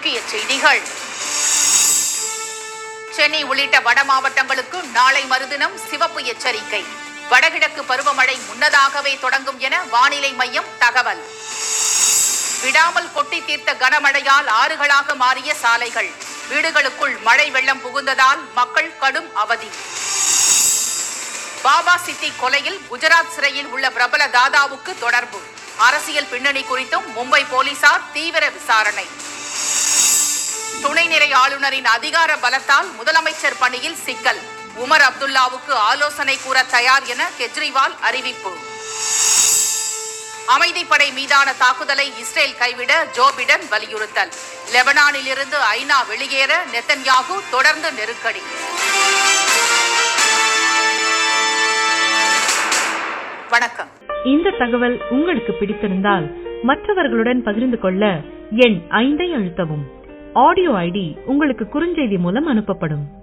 முக்கிய செய்திகள் சென்னை உள்ளிட்ட வட மாவட்டங்களுக்கு நாளை மறுதினம் சிவப்பு எச்சரிக்கை வடகிழக்கு பருவமழை முன்னதாகவே தொடங்கும் என வானிலை மையம் தகவல் விடாமல் கொட்டி தீர்த்த கனமழையால் ஆறுகளாக மாறிய சாலைகள் வீடுகளுக்குள் மழை வெள்ளம் புகுந்ததால் மக்கள் கடும் அவதி பாபா சித்தி கொலையில் குஜராத் சிறையில் உள்ள பிரபல தாதாவுக்கு தொடர்பு அரசியல் பின்னணி குறித்தும் மும்பை போலீசார் தீவிர விசாரணை துணைநிலை ஆளுநரின் அதிகார பலத்தால் முதலமைச்சர் பணியில் சிக்கல் உமர் அப்துல்லாவுக்கு ஆலோசனை கூற தயார் என கெஜ்ரிவால் அறிவிப்பு அமைதிப்படை மீதான தாக்குதலை இஸ்ரேல் கைவிட ஜோ பிடன் வலியுறுத்தல் லெபனானில் இருந்து ஐநா வெளியேற நெத்தன்யாகு தொடர்ந்து நெருக்கடி வணக்கம் இந்த தகவல் உங்களுக்கு பிடித்திருந்தால் மற்றவர்களுடன் பகிர்ந்து கொள்ள எண் ஐந்தை அழுத்தவும் ஆடியோ ஐடி உங்களுக்கு குறுஞ்செய்தி மூலம் அனுப்பப்படும்